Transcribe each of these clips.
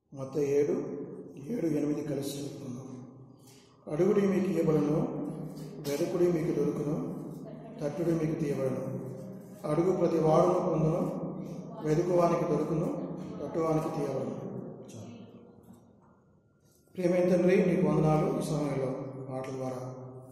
మొత్తం ఏడు ఏడు ఎనిమిది కలిసి చెప్పుకుందాం అడుగుడి మీకు ఇవ్వబడును వెదుకుడి మీకు దొరుకును తట్టుడి మీకు తీయబడును అడుగు ప్రతి వాడును పొందును వెదుకువానికి దొరుకును తట్టువానికి తీయబడును చాలు. ప్రియమైన తండ్రి నీకు వందనాలు ఈ సమయంలో మాటల ద్వారా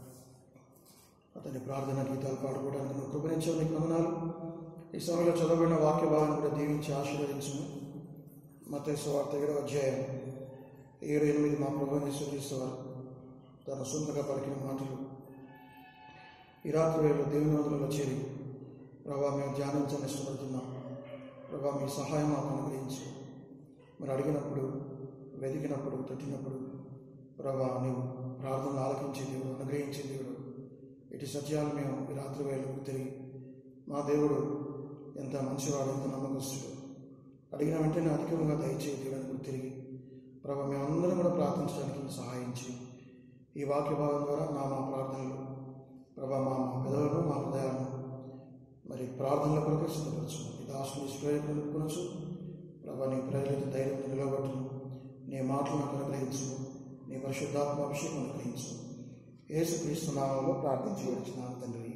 అతని ప్రార్థన గీతాలు పాడుకోవడానికి నువ్వు కృపణించావు నీకు వందనాలు ఈ సమయంలో చదవబడిన వాక్య భావాన్ని కూడా దీవించి ఆశీర్వదించము మతేశ్వ వార్త ఏడవ అధ్యాయం ఏడు ఎనిమిది మా ప్రభుని సూచిస్తారు తన సొంతగా పలికిన మాటలు ఈ రాత్రి వేళ దేవుని వందలలో చేరి ప్రభా మేము ధ్యానించని ఇష్టపడుతున్నాం ప్రభా మీ సహాయం మాకు అనుగ్రహించు మరి అడిగినప్పుడు వెతికినప్పుడు తట్టినప్పుడు ప్రభా నీవు ప్రార్థన ఆలకించే దేవుడు అనుగ్రహించే దేవుడు ఇటు సత్యాలు మేము ఈ రాత్రి వేళకు తిరిగి మా దేవుడు ఎంత మంచివాడు ఎంత నమ్మకస్తుడు అడిగిన వెంటనే అధికంగా దయచేయ దేవుడు తిరిగి ప్రభా మేమందరం కూడా ప్రార్థించడానికి సహాయం చేయి ఈ వాక్య భాగం ద్వారా నా మా ప్రార్థనలు ప్రభా మా మా పెదవులను మా హృదయాలను మరి ప్రార్థనల కొరకు సిద్ధపరచు ఈ దాసుని స్ప్రేయకొనొచ్చు ప్రభా నీ ప్రజలకు ధైర్యం నిలబట్టును నీ మాటలను అనుగ్రహించు నీ పరిశుద్ధాత్మ అభిషేకం అనుగ్రహించు యేసుక్రీస్తు నామంలో ప్రార్థించి వచ్చినాను తండ్రి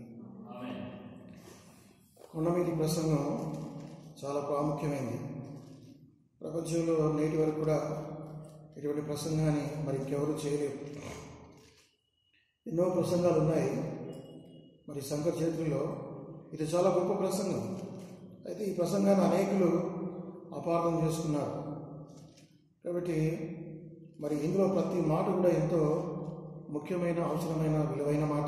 కొండమీది ప్రసంగం చాలా ప్రాముఖ్యమైనది ప్రపంచంలో నేటి వరకు కూడా ఇటువంటి ప్రసంగాన్ని మరి ఇంకెవరు చేయలేరు ఎన్నో ప్రసంగాలు ఉన్నాయి మరి సంఘ చరిత్రలో ఇది చాలా గొప్ప ప్రసంగం అయితే ఈ ప్రసంగాన్ని అనేకులు అపార్థం చేసుకున్నారు కాబట్టి మరి ఇందులో ప్రతి మాట కూడా ఎంతో ముఖ్యమైన అవసరమైన విలువైన మాట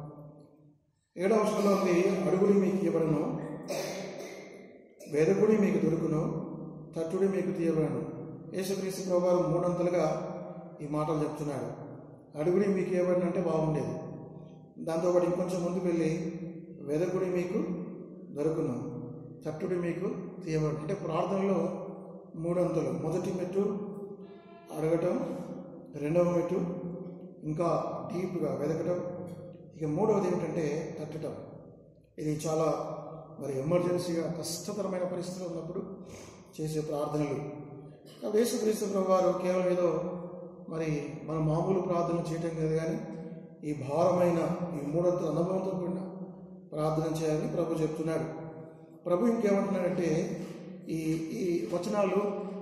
ఏడవ అవసరంలో ఉంది అడుగుడి మీకు ఇవ్వబడును వేదకుడి మీకు దొరుకును తట్టుడి మీకు తీయబడను యేసుక్రీస్తు ప్రభువారు మూడంతలుగా ఈ మాటలు చెప్తున్నాడు అడుగుడి మీకు ఇవ్వబడిన అంటే బాగుండేది దాంతోపాటు ఇంకొంచెం ముందుకు వెళ్ళి వెదకుడి మీకు దొరుకును తట్టుడి మీకు తీయబడి అంటే ప్రార్థనలో మూడంతలు మొదటి మెట్టు అడగటం రెండవ మెట్టు ఇంకా డీప్గా వెదకటం ఇక మూడవది ఏమిటంటే తట్టడం ఇది చాలా మరి ఎమర్జెన్సీగా కష్టతరమైన పరిస్థితులు ఉన్నప్పుడు చేసే ప్రార్థనలు కాబట్టి యేసుక్రీస్తు ప్రభు వారు కేవలం ఏదో మరి మన మామూలు ప్రార్థన చేయటం లేదు కానీ ఈ భారమైన ఈ మూడంత అనుభవంతో కూడిన ప్రార్థన చేయాలని ప్రభు చెప్తున్నాడు ప్రభు ఇంకేమంటున్నాడంటే ఈ ఈ వచనాలు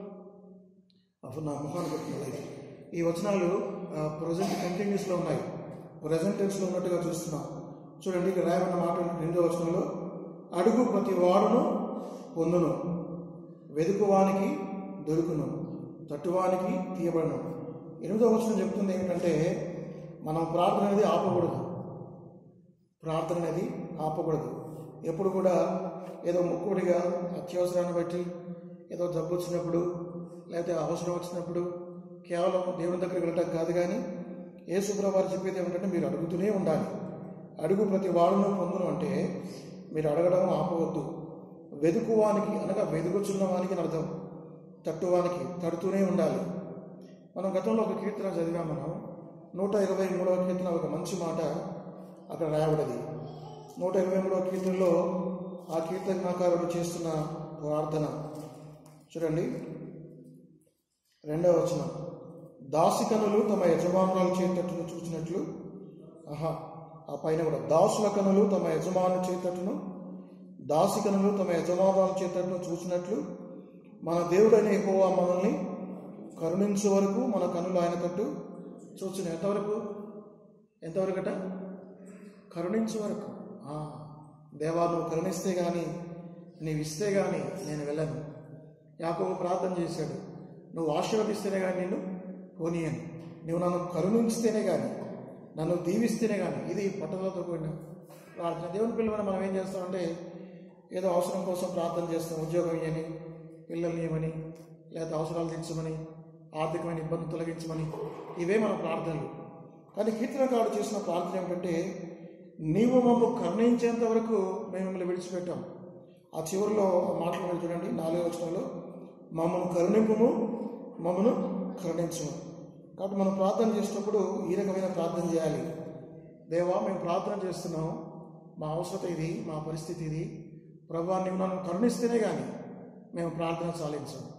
అప్పుడు నా ముఖాన్ని పెట్టుకోలేదు ఈ వచనాలు ప్రజెంట్ కంటిన్యూస్లో ఉన్నాయి ప్రజెంట్ టెన్స్లో ఉన్నట్టుగా చూస్తున్నాం చూడండి ఇక్కడ రాయబడిన మాట రెండో వచనంలో అడుగు ప్రతి వాడును పొందును వెదుకువానికి దొరుకును తట్టువానికి తీయబడను ఎనిమిదో వచనం చెప్తుంది ఏంటంటే మనం ప్రార్థన అనేది ఆపకూడదు ప్రార్థన అనేది ఆపకూడదు ఎప్పుడు కూడా ఏదో ముక్కుడిగా అత్యవసరాన్ని బట్టి ఏదో జబ్బు వచ్చినప్పుడు లేకపోతే అవసరం వచ్చినప్పుడు కేవలం దేవుని దగ్గరికి వెళ్ళటం కాదు కానీ యేసుప్రభు వారు చెప్పేది ఏమిటంటే మీరు అడుగుతూనే ఉండాలి అడుగు ప్రతి వాడును పొందును అంటే మీరు అడగడం ఆపవద్దు వెదుకువానికి అనగా వెదుకుచున్న వానికి అర్థం తట్టువానికి తడుతూనే ఉండాలి మనం గతంలో ఒక కీర్తన చదివాం మనం నూట ఇరవై మూడవ కీర్తన ఒక మంచి మాట అక్కడ రాయబడింది నూట ఇరవై మూడవ కీర్తనలో ఆ కీర్తనాకారుడు చేస్తున్న ప్రార్థన చూడండి రెండవ వచనం దాసికనులు తమ యజమానురాలు చేతట్టును చూసినట్లు ఆహా ఆ పైన కూడా దాసుల కనులు తమ యజమాను చేతట్టును దాసికనులు తమ యజమానురాలు చేతట్టును చూసినట్లు మన దేవుడైన ఎక్కువ మనల్ని కరుణించే వరకు మన కనులు ఆయన తట్టు చూసిన ఎంతవరకు ఎంతవరకట కరుణించే వరకు ఆ, దేవా నువ్వు కరుణిస్తే కానీ నీవు ఇస్తే కానీ నేను వెళ్ళను యాకోబు ప్రార్థన చేశాడు నువ్వు ఆశీర్వదిస్తేనే కానీ నేను పోనీయను నువ్వు నన్ను కరుణించితేనే కానీ నన్ను దీవిస్తేనే కానీ ఇది పట్టుదలతో కూడిన ప్రార్థన దేవుని పిల్లలని మనం ఏం చేస్తామంటే ఏదో అవసరం కోసం ప్రార్థన చేస్తాం ఉద్యోగం ఇవ్వని పిల్లల్ని ఇవ్వమని లేదా అవసరాలు తీర్చమని ఆర్థికమైన ఇబ్బందులు తొలగించమని ఇవే మన ప్రార్థనలు కానీ కీర్తనకారుడు చేసిన ప్రార్థన ఏమిటంటే నీవు మమ్మ కరుణించేంత వరకు మేము మిమ్మల్ని విడిచిపెట్టాం ఆ చివరిలో ఆ మాటలు మీరు చూడండి నాలుగో వచనంలో మమ్మల్ని కరుణింపుము మమ్మను కరుణించము కాబట్టి మనం ప్రార్థన చేసినప్పుడు ఈ రకమైన ప్రార్థన చేయాలి దేవా మేము ప్రార్థన చేస్తున్నాం మా అవసరత ఇది మా పరిస్థితి ఇది ప్రభా నీవు నన్ను కరుణిస్తేనే కానీ మేము ప్రార్థన చాలించాం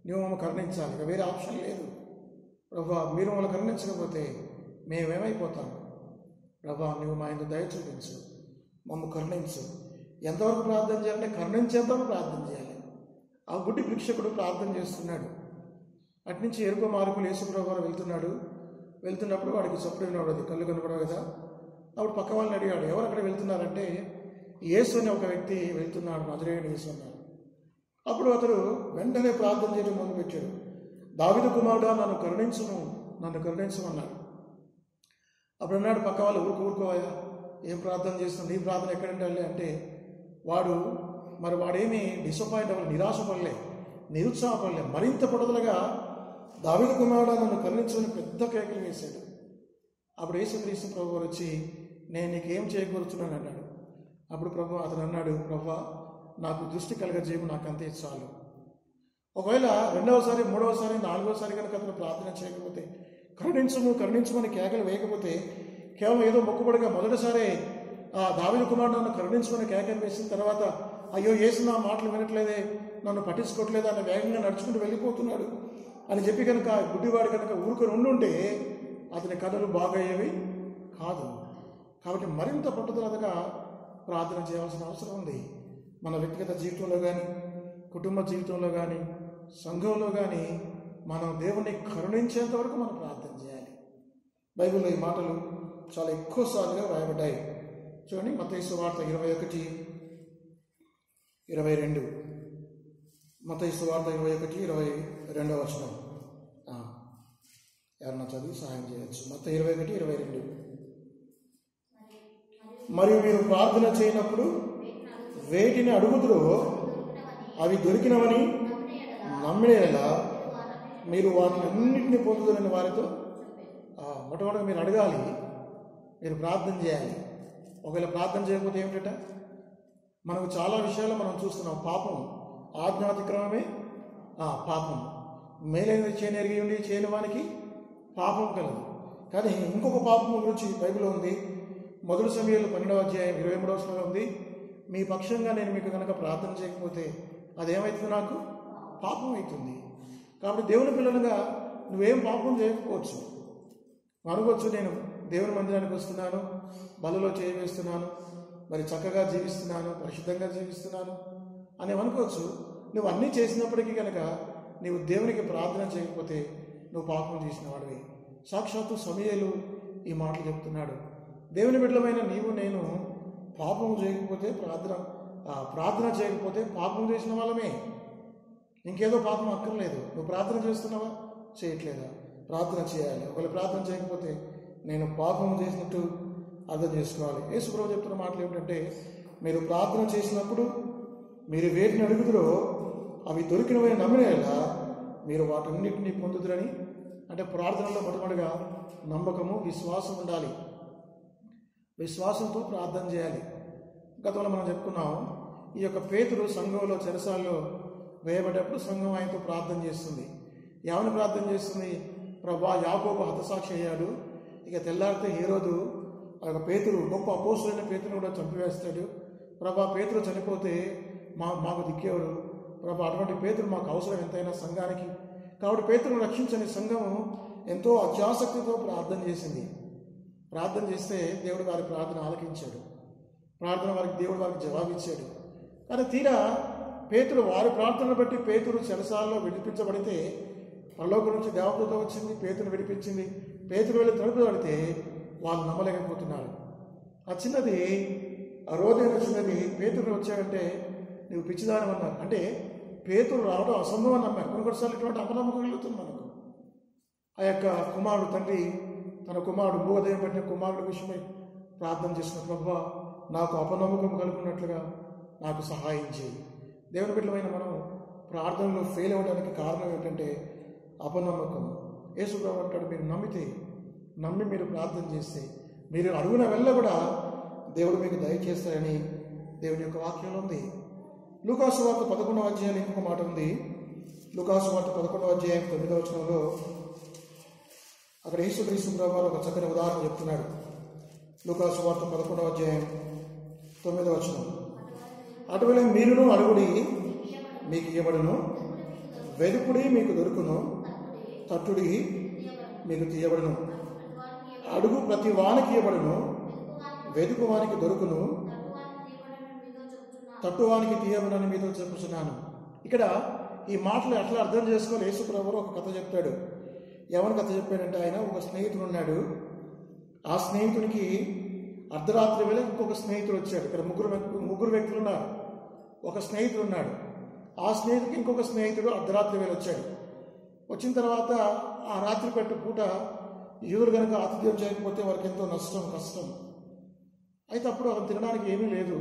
నువ్వు మమ్మల్ని కరుణించాలి ఇక వేరే ఆప్షన్ లేదు ప్రభా మీరు మమ్మల్ని కరుణించకపోతే మేమేమైపోతాం ప్రభా నువ్వు మా ఇందు దయ చూపించు మమ్మల్ని కరుణించు ఎంతవరకు ప్రార్థన చేయాలంటే కరుణించేంతవరకు ప్రార్థన చేయాలి ఆ గుడ్డి భిక్షకుడు ప్రార్థన చేస్తున్నాడు అట్నుంచి ఎరుక మార్పులు యేసుప్రభు వారు వెళ్తున్నాడు వెళ్తున్నప్పుడు వాడికి చప్పుడు వినబడదు కళ్ళు కనపడవు కదా అప్పుడు పక్క వాళ్ళని అడిగాడు ఎవరు అక్కడ వెళ్తున్నారంటే యేసు అనే ఒక వ్యక్తి వెళ్తున్నాడు మధురైన యేసు అన్నారు అప్పుడు అతడు వెంటనే ప్రార్థన చేయడం మొదలుపెట్టాడు దావిదు కుమారుడా నన్ను కరుణించును నన్ను కరుణించమన్నాడు అప్పుడు అన్నాడు పక్క వాళ్ళు ఊరుకో ఊరుకోవా ఏం ప్రార్థన చేస్తున్నావు నీ ప్రార్థన ఎక్కడంటే అంటే వాడు మరి వాడేమి డిసప్పాయింట్ అవ్వలే నిరాశపడలే నిరుత్సాహపడలే మరింత పొడదలుగా దావిద కుమారుడు నన్ను కరుణించమని పెద్ద కేకలు వేశాడు అప్పుడు యేసుక్రీస్తు ప్రభు వారు వచ్చి నేను నీకేం చేయకూరుతున్నాను అన్నాడు అప్పుడు ప్రభు అతను అన్నాడు ప్రభా నాకు దృష్టి కలగజేయము నాకు అంతే చాలు ఒకవేళ రెండవసారి మూడవసారి నాలుగవసారి కనుక అతను ప్రార్థన చేయకపోతే కరుణించము కరుణించమని కేకలు వేయకపోతే కేవలం ఏదో మొక్కుబడిగా మొదటిసారి ఆ దావిన కుమారుడు నన్ను కరుణించమని కేకలు వేసిన తర్వాత అయ్యో ఏసు నా మాటలు వినట్లేదే నన్ను పట్టించుకోవట్లేదు అని వేగంగా నడుచుకుంటూ వెళ్ళిపోతున్నాడు అని చెప్పి కనుక ఆ గుడ్డివాడు కనుక ఊరుకొని ఉండుంటే అతని కథలు బాగయ్యేవి కాదు కాబట్టి మరింత పట్టుదలగా ప్రార్థన చేయాల్సిన అవసరం ఉంది మన వ్యక్తిగత జీవితంలో కానీ కుటుంబ జీవితంలో కానీ సంఘంలో కానీ మనం దేవుణ్ణి కరుణించేంత వరకు మనం ప్రార్థన చేయాలి బైబిల్లో ఈ మాటలు చాలా ఎక్కువ సార్లుగా రాయబడ్డాయి చూడండి మతైసు వార్త ఇరవై ఒకటి ఇరవై రెండు మతైసు వార్త ఇరవై ఒకటి ఇరవై రెండవ వచనం ఆ, ఎవరన్నా చదివి సహాయం చేయొచ్చు మొత్తం ఇరవై ఒకటి ఇరవై రెండు మరియు మీరు ప్రార్థన చేయనప్పుడు వేటిని అడుగుదురో అవి దొరికినవని నమ్మినేలా మీరు వాటిని అన్నింటినీ పొందుదరని వారితో ఆ, మొట్టమొదటిగా మీరు అడగాలి మీరు ప్రార్థన చేయాలి ఒకవేళ ప్రార్థన చేయకపోతే ఏమిటట మనకు చాలా విషయాలు మనం చూస్తున్నాం పాపం ఆజ్ఞాతిక్రమమే ఆ, పాపం మేలైనది చేయని ఎరిగి ఉండి చేయని వానికి పాపం కలదు కానీ ఇంకొక పాపం గురించి బైబిల్లో ఉంది మొదటి సమయంలో పన్నెండవ అధ్యాయం ఇరవై మూడవ శ్లోకం ఉంది మీ పక్షంగా నేను మీకు కనుక ప్రార్థన చేయకపోతే అదేమవుతుంది నాకు పాపం అవుతుంది కాబట్టి దేవుని పిల్లలుగా నువ్వేం పాపం చేయకపోవచ్చు అనుకోవచ్చు నేను దేవుని మందిరానికి వస్తున్నాను బలలో చేయవేస్తున్నాను మరి చక్కగా జీవిస్తున్నాను పరిశుద్ధంగా జీవిస్తున్నాను అని అనుకోవచ్చు నువ్వు అన్నీ చేసినప్పటికీ కనుక నీవు దేవునికి ప్రార్థన చేయకపోతే నువ్వు పాపం చేసిన వాడివి సాక్షాత్తు సమయలు ఈ మాటలు చెప్తున్నాడు దేవుని బిడ్డలమైన నీవు నేను పాపం చేయకపోతే ప్రార్థన ఆ, ప్రార్థన చేయకపోతే పాపం చేసిన వాళ్ళమే ఇంకేదో పాపం అక్కర్లేదు నువ్వు ప్రార్థన చేస్తున్నావా చేయట్లేదా ప్రార్థన చేయాలి ఒకవేళ ప్రార్థన చేయకపోతే నేను పాపం చేసినట్టు అర్థం చేసుకోవాలి యేసుప్రభు చెప్తున్న మాటలు ఏమిటంటే మీరు ప్రార్థన చేసినప్పుడు మీరు వేటిని అడుగుదురో అవి దొరికినవని నమ్మినేలా మీరు వాటన్నిటిని పొందుదురని అంటే ప్రార్థనలో మొట్టమొదటిగా నమ్మకము విశ్వాసం ఉండాలి విశ్వాసంతో ప్రార్థన చేయాలి గతంలో మనం చెప్పుకున్నాం ఈ యొక్క పేతుడు సంఘంలో చెరసాల్లో వేయబడ్డప్పుడు సంఘం ఆయనతో ప్రార్థన చేస్తుంది ఏమని ప్రార్థన చేస్తుంది ప్రభా యాకోబు హతసాక్షి అయ్యాడు ఇక తెల్లారితే హీరోదు ఆ యొక్క పేతురు గొప్ప అపోసులైన పేతురు కూడా చంపివేస్తాడు ప్రభా పేతురు చనిపోతే మా మాకు దిక్కేవాడు ప్రభా అటువంటి పేతురు మాకు అవసరం ఎంతైనా సంఘానికి కాబట్టి పేతురును రక్షించని సంఘం ఎంతో అత్యాసక్తితో ప్రార్థన చేసింది ప్రార్థన చేస్తే దేవుడు వారి ప్రార్థన ఆలకించాడు ప్రార్థన వారికి దేవుడు వారికి జవాబిచ్చాడు కానీ తీరా పేతురు వారి ప్రార్థనను బట్టి పేతురు చెరసాలలో విడిపించబడితే పరలోకం నుంచి దేవదూత వచ్చింది పేతురు విడిపించింది పేతురు వెళ్ళి తలుపు పడితే వాళ్ళు నమ్మలేకపోతున్నారు ఆ చిన్నది ఆ రోజైన చిన్నది పేతురు వచ్చాడంటే నువ్వు పిచ్చిదానం అన్నారు అంటే పేతురు రావడం అసంభవం అని నమ్మారు కొన్ని కొన్నిసార్లు ఇటువంటి అపనమ్మకం కలుగుతుంది మనకు ఆ యొక్క కుమారుడు తండ్రి తన కుమారుడు భూదయం పట్టిన కుమారుడు విషయమై ప్రార్థన చేసిన ప్రభా నాకు అపనమ్మకం కలుగున్నట్లుగా నాకు సహాయం చేయి దేవుని బిడ్డలమైన మనం ప్రార్థనలో ఫెయిల్ అవ్వడానికి కారణం ఏంటంటే అపనమ్మకం యేసుప్రభు అంటాడు మీరు నమ్మితే నమ్మి మీరు ప్రార్థన చేస్తే మీరు అడుగున వెళ్ళ కూడా దేవుడు మీకు దయచేస్తారని దేవుని యొక్క వాక్యంలో ఉంది లూకాసు వార్త పదకొండవ అధ్యాయం ఇంకొక మాట ఉంది లూకాసు వార్త పదకొండవ అధ్యాయం తొమ్మిదవ వచనంలో అక్కడ యేసుక్రీస్తు ప్రభు వారు ఒక చక్కని ఉదాహరణ చెప్తున్నాడు లూకాసు వార్త పదకొండవ అధ్యాయం తొమ్మిదవ వచనం అటువలే మీరును అడుగుడి మీకు ఇవ్వబడును వెదుకుడి మీకు దొరుకును తట్టుడి మీకు తీయబడును అడుగు ప్రతి వానికి ఇవ్వబడును వెదుకు వానికి దొరుకును తట్టువానికి తీయబడని మీతో చెప్పుచున్నాను ఇక్కడ ఈ మాటలు ఎట్లా అర్థం చేసుకోవాలి యేసుప్రభు ఒక కథ చెప్పాడు ఎవరి కథ చెప్పాడంటే ఆయన ఒక స్నేహితుడు ఉన్నాడు ఆ స్నేహితునికి అర్ధరాత్రి వేళ ఇంకొక స్నేహితుడు వచ్చాడు ఇక్కడ ముగ్గురు వ్యక్తులు ముగ్గురు వ్యక్తులు ఉన్నారు ఒక స్నేహితుడు ఉన్నాడు ఆ స్నేహితుడికి ఇంకొక స్నేహితుడు అర్ధరాత్రి వేళ వచ్చాడు వచ్చిన తర్వాత ఆ రాత్రి పెట్టు పూట యూదులు కనుక ఆతిథ్యం చేయకపోతే వారికి ఎంతో నష్టం కష్టం అయితే అప్పుడు అతను తినడానికి ఏమీ లేదు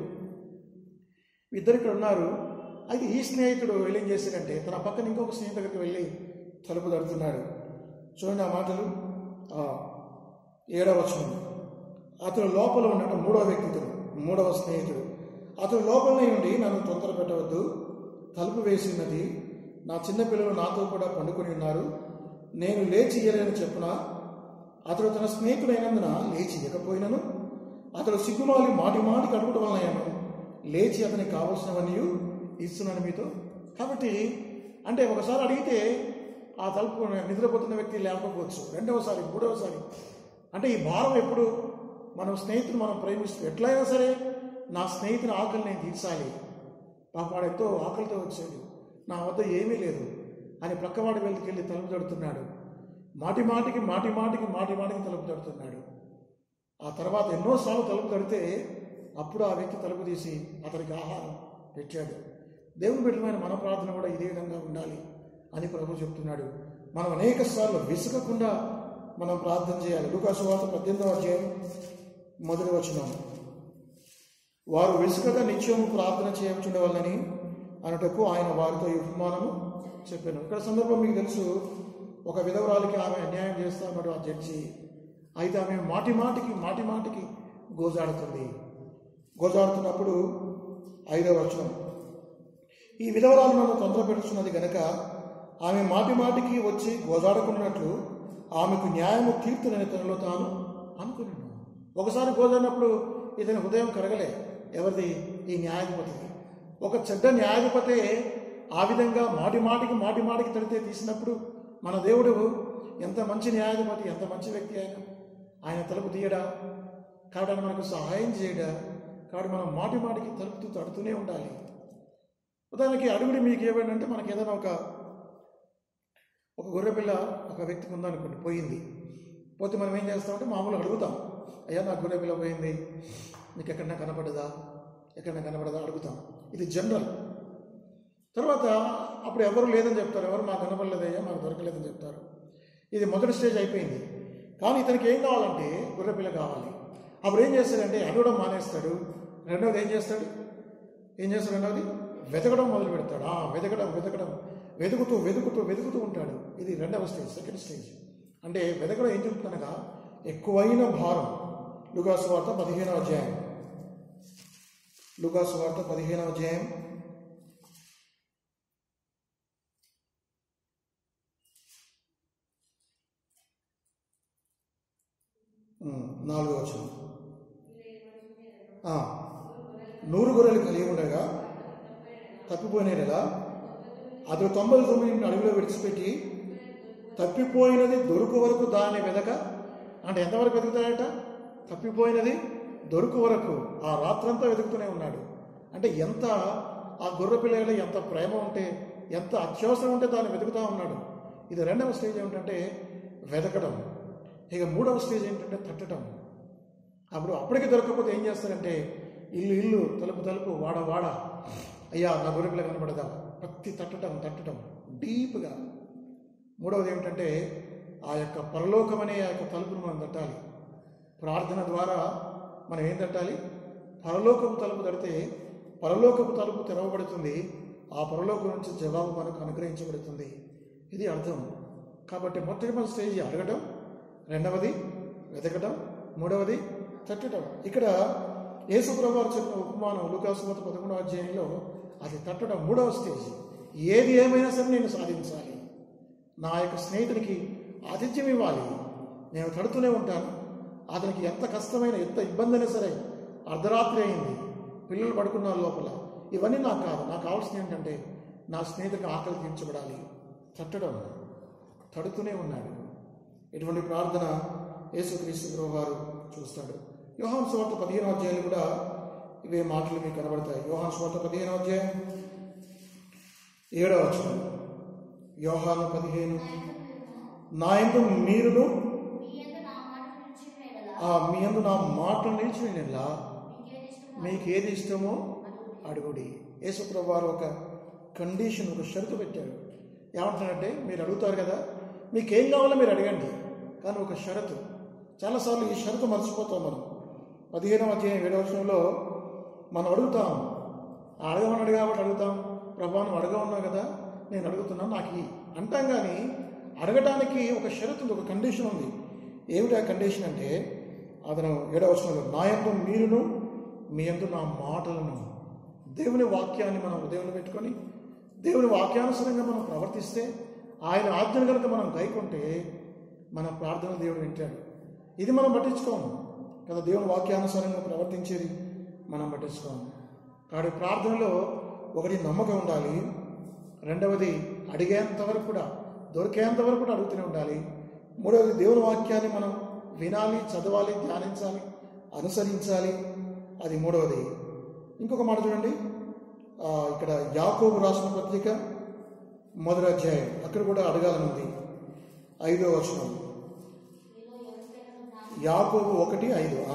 ఇద్దరు ఇక్కడ ఉన్నారు అయితే ఈ స్నేహితుడు వెళ్ళి ఏం చేశాడంటే తన పక్కన ఇంకొక స్నేహితుడి దగ్గరికి వెళ్ళి తలుపు తడుతున్నాడు చూడండి ఆ మాటలు ఆ, ఏడవ వచనం అతను లోపల ఉన్నాడు మూడవ వ్యక్తి ఇతను మూడవ స్నేహితుడు అతను లోపలనే ఉండి నన్ను తొందర పెట్టవద్దు తలుపు వేసినది నా చిన్న పిల్లలు నాతో కూడా పండుకొని ఉన్నారు నేను లేచి ఇయ్యలేని చెప్పున అతడు తన స్నేహితుడైనందున లేచి ఇవ్వకపోయినను అతడు సిగ్గుమాలి మాటి మాటికి అడుగుట వలన లేచి అతనికి కావలసినవన్నీ ఇస్తున్నాను మీతో కాబట్టి అంటే ఒకసారి అడిగితే ఆ తలుపు నిద్రపోతున్న వ్యక్తి లేకపోవచ్చు రెండవసారి మూడవసారి అంటే ఈ భారం ఎప్పుడు మనం స్నేహితులు మనం ప్రేమిస్తూ ఎట్లయినా సరే నా స్నేహితుని ఆకలి నేను తీర్చాలి పాపవాడు ఎంతో ఆకలితో వచ్చాడు నా వద్ద ఏమీ లేదు అని ప్రక్కవాడి వెళ్ళకి వెళ్ళి తలుపు తడుతున్నాడు మాటి మాటికి మాటి మాటికి మాటి మాటికి తలుపు తడుతున్నాడు ఆ తర్వాత ఎన్నోసార్లు తలుపు తడితే అప్పుడు ఆ వ్యక్తి తలుపు తీసి అతనికి ఆహారం పెట్టాడు దేవుని బిడ్డమైన మన ప్రార్థన కూడా ఇదే విధంగా ఉండాలి అని ప్రభు చెప్తున్నాడు మనం అనేక సార్లు విసుగకుండా మనం ప్రార్థన చేయాలి లూకాసు వార్త పద్దెనిమిదవ అధ్యాయం మొదటి వచనం వారు విసుగక నిత్యము ప్రార్థన చేయవలనని అనుటకు ఆయన వారితో ఈ ఉపమానము చెప్పాను ఇక్కడ సందర్భం మీకు తెలుసు ఒక విధవరాలికి ఆమె అన్యాయం చేస్తా ఉన్నాడు ఆ జడ్జి అయితే ఆమె మాటి మాటికి మాటి మాటికి గోజాడుతుంది గోజాడుతున్నప్పుడు ఐదవ వచనం ఈ విధవరాలు నన్ను తొందర పెడుతున్నది గనక ఆమె మాటి మాటికి వచ్చి గోజాడుకున్నట్లు ఆమెకు న్యాయము తీర్చునని తనలో తాను అనుకున్నాను ఒకసారి గోజాడినప్పుడు ఇతని హృదయం కరగలే ఎవరిది ఈ న్యాయాధిపతిది ఒక చెడ్డ న్యాయాధిపతే ఆ విధంగా మాటి మాటికి మాటి మాటికి తడితే తీసినప్పుడు మన దేవుడు ఎంత మంచి న్యాయాధిపతి ఎంత మంచి వ్యక్తి ఆయన ఆయన తలుపు తీయడా కాబట్టి ఆయన మనకు సహాయం చేయడా కాబట్టి మనం మాటి మాటికి తలుపుతూ తడుతూనే ఉండాలి ఉదాహరణకి అడుగుడి మీకు ఏమైందంటే మనకి ఏదైనా ఒక ఒక గొర్రె పిల్ల ఒక వ్యక్తికి ఉందనుకోండి పోయింది పోతే మనం ఏం చేస్తామంటే మామూలుగా అడుగుతాం అయ్యా నా గొర్రె పిల్ల పోయింది మీకు ఎక్కడన్నా కనపడదా ఎక్కడన్నా కనపడదా అడుగుతాం ఇది జనరల్ తర్వాత అప్పుడు ఎవరు లేదని చెప్తారు ఎవరు మాకు కనపడలేదయ్యా మాకు దొరకలేదని చెప్తారు ఇది మొదటి స్టేజ్ అయిపోయింది కానీ ఇతనికి ఏం కావాలంటే గొర్రె పిల్ల కావాలి అప్పుడు ఏం చేస్తాడంటే అడగడం మానేస్తాడు రెండవది ఏం చేస్తాడు ఏం చేస్తాడు రెండవది వెతకడం మొదలు పెడతాడు ఆ వెతకడం వెతకడం వెతుకుతూ వెతుకుతూ వెతుకుతూ ఉంటాడు ఇది రెండవ స్టేజ్ సెకండ్ స్టేజ్ అంటే వెతకడం ఏం చెప్తుందనగా ఎక్కువైన భారం లుగాసు వార్త పదిహేనవ అధ్యాయం లుగాసు వార్త పదిహేనవ అధ్యాయం ఉమ్, నాలుగో వచనం ఆ, నూరు గొర్రెలు కలిగి ఉండగా తప్పిపోయినగా అతడు తొంభై తొమ్మిది అడుగులో విడిచిపెట్టి తప్పిపోయినది దొరుకు వరకు దాన్ని వెదక అంటే ఎంతవరకు వెతుకుతాడట తప్పిపోయినది దొరుకు వరకు ఆ రాత్రంతా వెతుకుతూనే ఉన్నాడు అంటే ఎంత ఆ గొర్రె పిల్లల ఎంత ప్రేమ ఉంటే ఎంత అత్యవసరం ఉంటే దాన్ని వెతుకుతా ఉన్నాడు ఇది రెండవ స్టేజ్ ఏమిటంటే వెతకడం ఇక మూడవ స్టేజ్ ఏంటంటే తట్టడం అప్పుడు అప్పటికి దొరకకపోతే ఏం చేస్తారంటే ఇల్లు ఇల్లు తలుపు తలుపు వాడ వాడ అయ్యా నా గొర్రెపిల్ల కనపడదా ప్రతి తట్టడం తట్టడం డీప్గా మూడవది ఏమిటంటే ఆ యొక్క పరలోకం అనే ఆ యొక్క తలుపును మనం తట్టాలి ప్రార్థన ద్వారా మనం ఏం తట్టాలి పరలోకపు తలుపు తడితే పరలోకపు తలుపు తెరవబడుతుంది ఆ పరలోకం నుంచి జవాబు మనకు అనుగ్రహించబడుతుంది ఇది అర్థం కాబట్టి మొట్టమొదటి స్టేజ్ అడగడం రెండవది వెతకడం మూడవది తట్టడం ఇక్కడ యేసుప్రభు చెప్పిన ఉపమానం లుకాసుమత పదకొండవ అధ్యాయంలో అది తట్టడం మూడవ స్టేజ్ ఏది ఏమైనా సరే నేను సాధించాలి నా యొక్క స్నేహితునికి ఆతిథ్యం ఇవ్వాలి నేను తడుతూనే ఉంటాను అతనికి ఎంత కష్టమైన ఎంత ఇబ్బంది అయినా సరే అర్ధరాత్రి అయింది పిల్లలు పడుకున్నారు లోపల ఇవన్నీ నాకు కాదు నాకు కావాల్సింది ఏంటంటే నా స్నేహితుడికి ఆకలి తీర్చబడాలి తట్టడం తడుతూనే ఉన్నాడు ఇటువంటి ప్రార్థన యేసుక్రీస్తు ప్రభు వారు చూస్తాడు యోహాన్ స్వార్థ పదిహేను అధ్యాయులు కూడా ఇవే మాటలు మీకు కనబడతాయి యోహాన్ స్వార్థ పదిహేను అధ్యాయం ఏడవ వచనం యోహాను పదిహేను నా ఎందు మీరును మీ యందు నా మాట నిలిచిన యెడల ఆ మీ అందు నా మాటలు నిలిచినలా మీకేది ఇష్టమో మీకు ఏది ఇష్టమో అడుగుడి యేసుప్రభు వారు ఒక కండిషన్ ఒక షరతు పెట్టాడు ఏమంటున్నాడంటే మీరు అడుగుతారు కదా మీకు ఏం కావాలో మీరు అడగండి కానీ ఒక షరతు చాలాసార్లు ఈ షరతు మర్చిపోతాం మనం పదిహేనవ అధ్యాయం ఏడవ వచనంలో మనం అడుగుతాం అడగమని అడిగా కాబట్టి అడుగుతాం ప్రభా నువ్వు అడగా ఉన్నావు కదా నేను అడుగుతున్నాను నాకు ఇయ్యి." అంటాం కానీ అడగటానికి ఒక షరతు ఉంది ఒక కండిషన్ ఉంది ఏమిటి ఆ కండిషన్ అంటే అతను ఏడవ వచనంలో నా యందు మీరును మీ యందు నా మాటలను దేవుని వాక్యాన్ని మనం ఉదయం పెట్టుకొని దేవుని వాక్యానుసారంగా మనం ప్రవర్తిస్తే ఆయన ఆజ్ఞను కనుక మనం గైకుంటే మన ప్రార్థన దేవుడు వింటాడు ఇది మనం పట్టించుకోము కదా దేవుని వాక్యానుసారంగా ప్రవర్తించేది మనం పట్టించుకోము కాబట్టి ప్రార్థనలో ఒకటి నమ్మకం ఉండాలి రెండవది అడిగేంత వరకు కూడా దొరికేంత వరకు కూడా అడుగుతూనే ఉండాలి మూడవది దేవుని వాక్యాన్ని మనం వినాలి చదవాలి ధ్యానించాలి అనుసరించాలి అది మూడవది ఇంకొక మాట చూడండి ఆ, ఇక్కడ యాకోబు రాసిన పత్రిక మొదటి అధ్యాయం అక్కడ కూడా అడగాలని ఉంది ఐదో వచనం మీలో ఎవరికైనా జ్ఞానం యాకోబు ఒకటి ఐదు ఆ.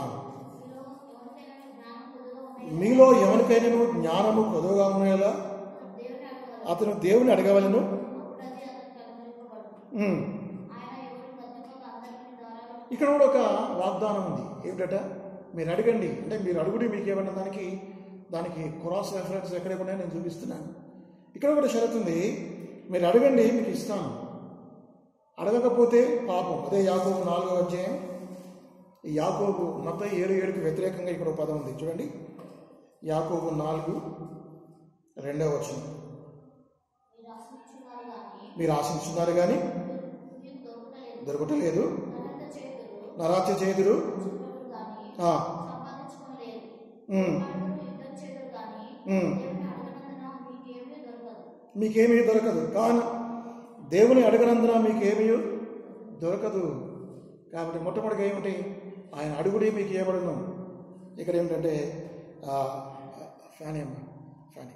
మీలో ఎవరికైనా మీలో జ్ఞానం కొద్దుగా ఉన్నది ఎవరికైనా జ్ఞానము కొదవగా ఉండేలా దేవుని అడగవలెను అతను దేవుని అడగవలను అప్పుడు అది అతనికి అనుగ్రహింపబడును ఉమ్. ఆయన ఎవరి గద్దింపక అందరికీ దారాలు ఇక్కడ కూడా ఒక వాగ్దానం ఉంది ఏమిటట మీరు అడగండి అంటే మీరు అడుగుడి మీకు ఏమన్నా దానికి దానికి క్రాస్ రెఫరెన్స్ ఎక్కడ ఉన్నాయో నేను చూపిస్తున్నాను ఇక్కడ కూడా షరతు ఉంది మీరు అడగండి మీకు ఇస్తాను అడగకపోతే పాపం అదే యాకోబు నాలుగో అధ్యాయం ఈ యాకోబు మొత్తం ఏడు ఏడుకి వ్యతిరేకంగా ఇక్కడ ఒక పదం ఉంది చూడండి యాకోబు నాలుగు రెండవ వచనం మీరు ఆశించున్నారు కానీ మీరు ఆశించున్నారు కానీ మీకు దొరకలేదు దొరకటలేదు నరంత చేతులు నరాత్య చేదురు చూపరు కానీ ఆ, సంపాదించుకోలేదు ఉమ్, అడుగులు యుద్ధం చేతులు కానీ ఉమ్. దేవుని అడగనందున మీకేమీ దొరకదు మీకేమీ దొరకదు కానీ దేవుని అడగనందున మీకేమీ దొరకదు కాబట్టి మొట్టమొదటిగా ఏమిటి ఆయన అడుగుడి మీకు ఇవ్వబడును ఇక్కడ ఏమిటంటే ఆ, ఫ్యాన్ ఏమ్మా ఫ్యాన్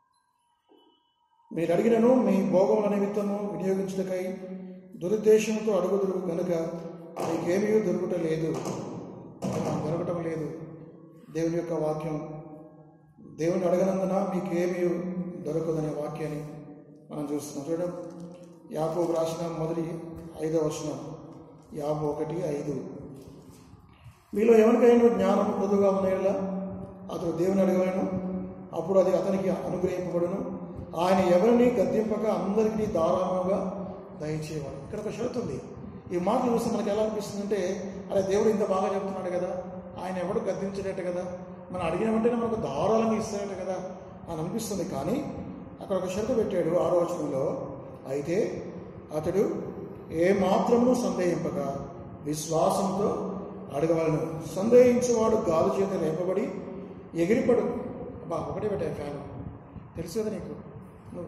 మీరు అడిగినను మీ భోగముల నిమిత్తము వినియోగించుటకై దురుద్దేశంతో అడుగుదురు కనుక మీకేమీ దొరకటం లేదు దొరకటం లేదు దేవుని యొక్క వాక్యం దేవుని అడగనందున మీకేమీ దొరకదనే వాక్యాన్ని మనం చూస్తున్నాం చూడండి యాకోబు రాసిన మొదటి ఐదో వచనం యాభై ఒకటి ఐదు మీలో ఎవరికైనా జ్ఞానం పొదుగా ఉన్నాయలా అతడు దేవుని అడగలను అప్పుడు అది అతనికి అనుగ్రహింపబడును ఆయన ఎవరిని గద్దింపక అందరికీ ధారాళంగా దయచేవాడు ఇక్కడ ఒక షరతు ఉంది ఈ మాటలు చూస్తే మనకి ఎలా అనిపిస్తుందంటే అరే దేవుడు ఇంత బాగా చెప్తున్నాడు కదా ఆయన ఎవడు గద్దించడట కదా మనం అడిగిన వెంటనే మనకు ధారాళంగా ఇస్తాడట కదా అని అనిపిస్తుంది కానీ అక్కడ ఒక షరతు పెట్టాడు ఆరో వచనంలో అయితే అతడు ఏ మాత్రము సందేహింపక విశ్వాసంతో అడగవలను సందేహించేవాడు గాలి చేత రేపబడి ఎగిరిపడు అబ్బా ఒకటే పెట్టా ఫ్యాన్ తెలుసు కదా నీకు నువ్వు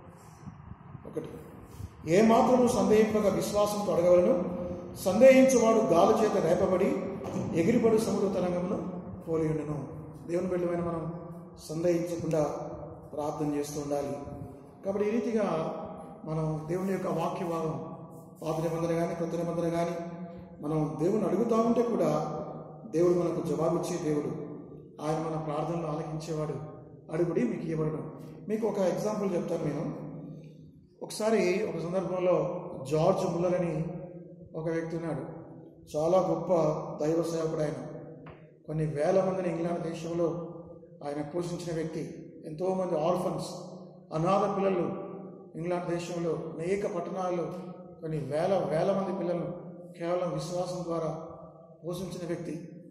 ఒకటి ఏ మాత్రము సందేహింపక విశ్వాసంతో అడగవలను సందేహించువాడు గాలి చేత రేపబడి ఎగిరిపడు సముద్ర తరంగమును పోలి ఉండను దేవుని బిడ్డమైన మనం సందేహించకుండా ప్రార్థన చేస్తూ ఉండాలి కాబట్టి ఈ రీతిగా మనం దేవుని యొక్క వాక్య భాగం పాత నిబంధన కానీ కొత్త నిబంధన కానీ మనం దేవుని అడుగుతా ఉంటే కూడా దేవుడు మనకు జవాబిచ్చే దేవుడు ఆయన మన ప్రార్థనలు ఆలకించేవాడు అడుగుడి మీకు ఇవ్వడం మీకు ఒక ఎగ్జాంపుల్ చెప్తాను నేను ఒకసారి ఒక సందర్భంలో జార్జ్ ముల్లర్ అని ఒక వ్యక్తి ఉన్నాడు చాలా గొప్ప దైవ సేవకుడు ఆయన కొన్ని వేల మందిని ఇంగ్లాండ్ దేశంలో ఆయన పోషించిన వ్యక్తి ఎంతోమంది ఆర్ఫన్స్ అనాథ పిల్లలు ఇంగ్లాండ్ దేశంలో అనేక పట్టణాల్లో కొన్ని వేల వేల మంది పిల్లలను కేవలం విశ్వాసం ద్వారా పోషించిన వ్యక్తి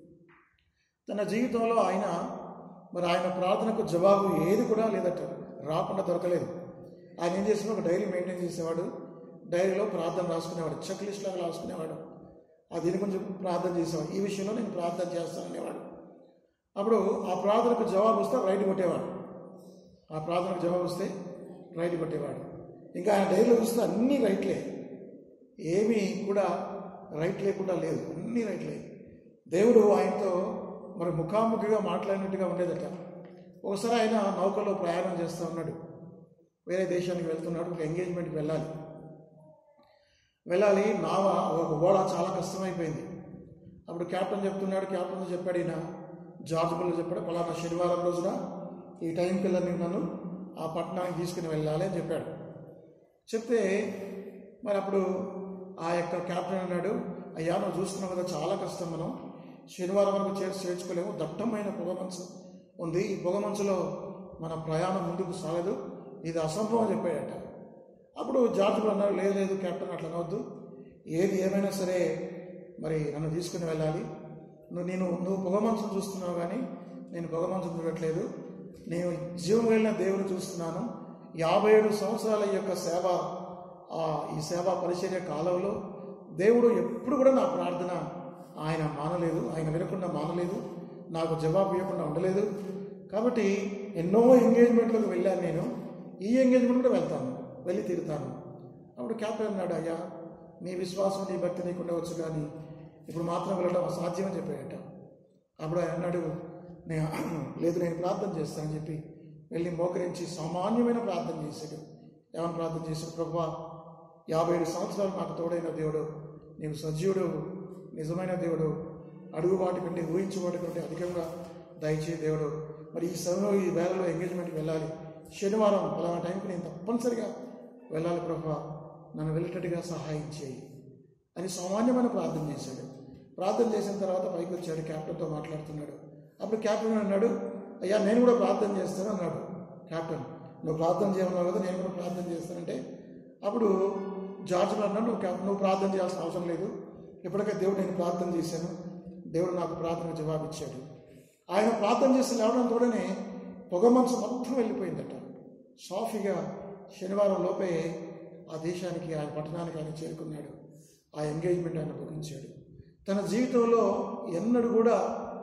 తన జీవితంలో ఆయన మరి ఆయన ప్రార్థనకు జవాబు ఏది కూడా లేదట రాకుండా దొరకలేదు ఆయన ఏం చేసిన ఒక డైరీ మెయింటైన్ చేసేవాడు డైరీలో ప్రార్థన రాసుకునేవాడు చెక్ లిస్ట్ లాగా రాసుకునేవాడు ఆ దీని కొంచెం ప్రార్థన చేసేవాడు ఈ విషయంలో నేను ప్రార్థన చేస్తాను అనేవాడు అప్పుడు ఆ ప్రార్థనకు జవాబు వస్తే రైట్ కొట్టేవాడు ఆ ప్రార్థనకు జవాబు వస్తే రైట్ కొట్టేవాడు ఇంకా ఆయన డైరీలో చూస్తే అన్నీ రైట్లే ఏమీ కూడా రైట్ లేకుండా లేదు అన్నీ రైట్లే దేవుడు ఆయనతో మరి ముఖాముఖిగా మాట్లాడినట్టుగా ఉండేదట ఒకసారి ఆయన నౌకలో ప్రయాణం చేస్తూ ఉన్నాడు వేరే దేశానికి వెళ్తున్నాడు ఒక ఎంగేజ్మెంట్కి వెళ్ళాలి వెళ్ళాలి నావ ఒక ఓడ చాలా కష్టమైపోయింది అప్పుడు క్యాప్టెన్ చెప్తున్నాడు క్యాప్టెన్ చెప్పాడు ఈయన జార్జ్ బుల్ చెప్పాడు పలానా శనివారం రోజున ఈ టైంకి వెళ్ళని నన్ను ఆ పట్టణానికి తీసుకుని వెళ్ళాలి అని చెప్పాడు చెప్తే మరి అప్పుడు ఆ యొక్క క్యాప్టెన్ అన్నాడు అయ్యా నువ్వు చూస్తున్నావు కదా చాలా కష్టం మనం శనివారం వరకు చేర్చి చేర్చుకోలేము దట్టమైన పొగమంచు ఉంది ఈ పొగమంచులో మన ప్రయాణం ముందుకు సాగదు ఇది అసంభవం అని చెప్పాడట అప్పుడు జార్జ్ కూడా అన్నాడు లేదు లేదు కెప్టెన్ అట్లా అనవద్దు ఏది ఏమైనా సరే మరి నన్ను తీసుకుని వెళ్ళాలి నువ్వు నేను నువ్వు పొగమంచం చూస్తున్నావు కానీ నేను పొగమంచం చూడట్లేదు నేను జీవం వెళ్ళిన దేవుని చూస్తున్నాను యాభై ఏడు సంవత్సరాల ఈ యొక్క సేవ ఆ, ఈ సేవా పరిచర్య కాలంలో దేవుడు ఎప్పుడు కూడా నా ప్రార్థన ఆయన మానలేదు ఆయన వినకుండా మానలేదు నాకు జవాబు ఇవ్వకుండా ఉండలేదు కాబట్టి ఎన్నో ఎంగేజ్మెంట్లకు వెళ్ళాను నేను ఈ ఎంగేజ్మెంట్ కూడా వెళ్తాను వెళ్ళి తీరుతాను అప్పుడు క్యాప్టెన్ అన్నాడు అయ్యా నీ విశ్వాసం నీ భక్తి నీకు ఉండవచ్చు కానీ ఇప్పుడు మాత్రం వెళ్ళడం అసాధ్యం అని చెప్పాడట అప్పుడు ఆయన అన్నాడు నేను లేదు నేను ప్రార్థన చేస్తానని చెప్పి వెళ్ళి మోకరించి సామాన్యమైన ప్రార్థన చేశాడు ఏమని ప్రార్థన చేశాడు ప్రభా యాభై ఏడు సంవత్సరాలు నాకు తోడైన దేవుడు నీవు సజీవుడు నిజమైన దేవుడు అడుగు వాటి కంటే ఊహించే వాటి కంటే అధికంగా దయచే దేవుడు మరి ఈ సమయంలో ఈ వేళలో ఎంగేజ్మెంట్కి వెళ్ళాలి శనివారం పలానా టైంకి నేను తప్పనిసరిగా వెళ్ళాలి ప్రభా నన్ను వెళ్ళేటట్టుగా సహాయం చేయి అని సామాన్యమైన ప్రార్థన చేశాడు ప్రార్థన చేసిన తర్వాత పైకి వచ్చాడు క్యాప్టెన్తో మాట్లాడుతున్నాడు అప్పుడు క్యాప్టెన్ అన్నాడు అయ్యా నేను కూడా ప్రార్థన చేస్తాను అన్నాడు క్యాప్టెన్ నువ్వు ప్రార్థన చేయమన్నావు కదా నేను కూడా ప్రార్థన చేస్తానంటే అప్పుడు జార్జ్ గారు అన్నాడు నువ్వు క్యాప్- నువ్వు ప్రార్థన చేయాల్సిన అవసరం లేదు ఇప్పటికే దేవుడు నేను ప్రార్థన చేశాను దేవుడు నాకు ప్రార్థనకు జవాబు ఇచ్చాడు ఆయన ప్రార్థన చేసి లేవడం తోడనే పొగ మంచు మొత్తం వెళ్ళిపోయిందట సాఫీగా శనివారం లోపే ఆ దేశానికి ఆయన పట్టణానికి ఆయన చేరుకున్నాడు ఆ ఎంగేజ్మెంట్ ఆయన ముగించాడు తన జీవితంలో ఎన్నడూ కూడా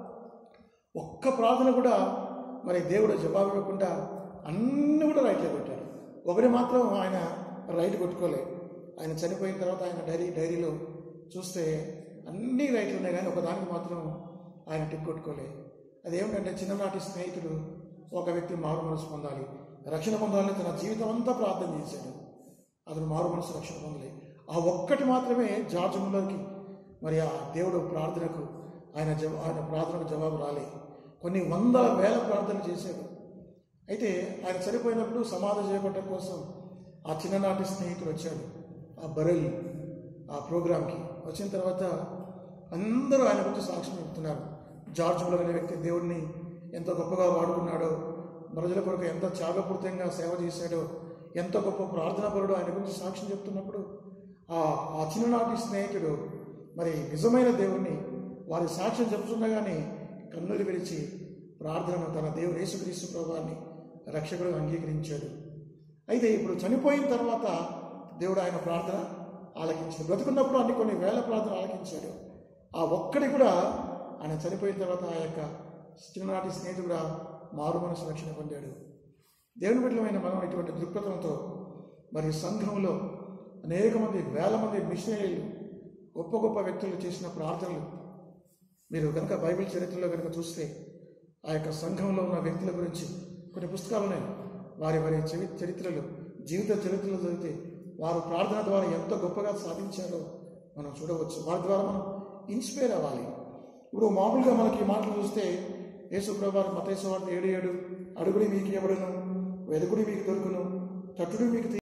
ఒక్క ప్రార్థన కూడా మరి దేవుడు జవాబు ఇవ్వకుండా అన్ని కూడా రైట్లో పెట్టాడు ఒకటి మాత్రం ఆయన రైట్ కొట్టుకోలే ఆయన చనిపోయిన తర్వాత ఆయన డైరీ డైరీలో చూస్తే అన్ని రైట్లు ఉన్నాయి కానీ ఒకదానికి మాత్రం ఆయన టిక్ కొట్టుకోలే అదేమిటంటే చిన్ననాటి స్నేహితుడు ఒక వ్యక్తి మారు మనసు పొందాలి రక్షణ పొందాలని తన జీవితం అంతా ప్రార్థన చేశాడు అతను మారు మనసు రక్షణ పొందలే ఆ ఒక్కటి మాత్రమే జార్జ్ ముల్లర్కి మరి ఆ దేవుడు ప్రార్థనకు ఆయన జవ ఆయన ప్రార్థనకు జవాబు రాలే కొన్ని వందల వేల ప్రార్థనలు చేశాడు అయితే ఆయన చనిపోయినప్పుడు సమాధి చేయబట్టం కోసం ఆ చిన్ననాటి స్నేహితుడు వచ్చాడు ఆ బరెల్ ఆ ప్రోగ్రాంకి వచ్చిన తర్వాత అందరూ ఆయన గురించి సాక్ష్యం చెప్తున్నారు జార్జ్ ముల్లర్ అనే వ్యక్తి దేవుడిని ఎంత గొప్పగా వాడుకున్నాడో ప్రజల కొరకు ఎంత త్యాగపూరితంగా సేవ చేశాడో ఎంత గొప్ప ప్రార్థనాపరుడు ఆయన గురించి సాక్ష్యం చెప్తున్నప్పుడు ఆ ఆ చిన్ననాటి స్నేహితుడు మరి నిజమైన దేవుణ్ణి వారి సాక్ష్యం చెప్తుండగానే కన్నులు విరిచి ప్రార్థనను తన దేవుడు యేసుక్రీస్తు ప్రభావాన్ని రక్షకుడు అంగీకరించాడు అయితే ఇప్పుడు చనిపోయిన తర్వాత దేవుడు ఆయన ప్రార్థన ఆలకించాడు బ్రతుకున్నప్పుడు అన్ని కొన్ని వేల ప్రార్థన ఆలకించాడు ఆ ఒక్కడి కూడా ఆయన చనిపోయిన తర్వాత ఆ యొక్క చిన్ననాటి స్నేహితుడు కూడా మారు మనసు రక్షణ పొందాడు దేవుని బిడ్డలమైన మనం ఇటువంటి దృక్పథంతో మరి సంఘంలో అనేక మంది వేల మంది మిషనరీలు గొప్ప గొప్ప వ్యక్తులు చేసిన ప్రార్థనలు మీరు కనుక బైబిల్ చరిత్రలో కనుక చూస్తే ఆ యొక్క సంఘంలో ఉన్న వ్యక్తుల గురించి కొన్ని పుస్తకాలు ఉన్నాయి వారి వారి చరి చరిత్రలు జీవిత చరిత్రలు చదివితే వారు ప్రార్థన ద్వారా ఎంత గొప్పగా సాధించారో మనం చూడవచ్చు వారి ద్వారా మనం ఇన్స్పైర్ అవ్వాలి ఇప్పుడు మామూలుగా మనకి ఈ మాటలు చూస్తే యేసు ప్రభావం మతేశ్వార్త ఏడు ఏడు అడుగుడి మీకు ఎవడును వెదుగుడి మీకు దొరుకును తట్టుడు మీకు